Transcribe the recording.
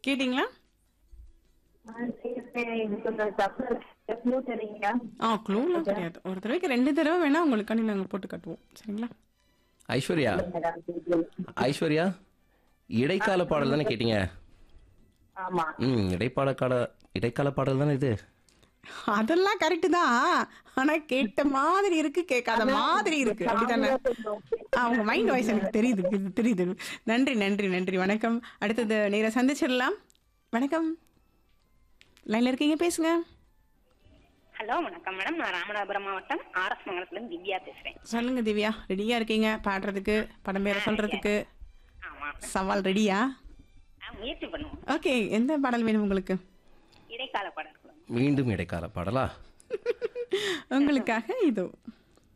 கேட்டிங்களா இது கொஞ்சம் தப்பு இருக்கு க்ளூ தரீங்களா ஆ க்ளூலாம் கிடையாது ஒரு தடவைக்கு ரெண்டு தடவை வேணா உங்களுக்காண்டி நாங்கள் போட்டு கட்டுவோம் சரிங்களா ஐஸ்வர்யா ஐஸ்வர்யா இடைக்கால பாடல் தானே கேட்டீங்க ஆமா ம் இடைப்பாட கால இடைக்கால பாடல் தானே இது அதெல்லாம் கரெக்டு தான் ஆனா கேட்ட மாதிரி இருக்கு கேட்காத மாதிரி இருக்கு அப்படிதானே ஆ, உங்க மைண்ட் வாய்ஸ் எனக்கு தெரியுது இது தெரியுது நன்றி நன்றி நன்றி வணக்கம் அடுத்தது நேரா சந்திச்சிடலாம் வணக்கம் லைன்ல இருக்கீங்க பேசுங்க ஹலோ வணக்கம் மேடம் நான் ராமநாதபுரம் மாவட்டம் ஆர்எஸ் மங்கலத்துல இருந்து திவ்யா பேசுறேன் சொல்லுங்க திவ்யா ரெடியா இருக்கீங்க பாடுறதுக்கு படம் பேரை சொல்றதுக்கு ஆமா சவால் ரெடியா ஆ, முயற்சி பண்ணுவோம் ஓகே எந்த பாடல் வேணும் உங்களுக்கு இடைக்கால பாடல் மீண்டும் இடைக்கால பாடலா உங்களுக்காக இதோ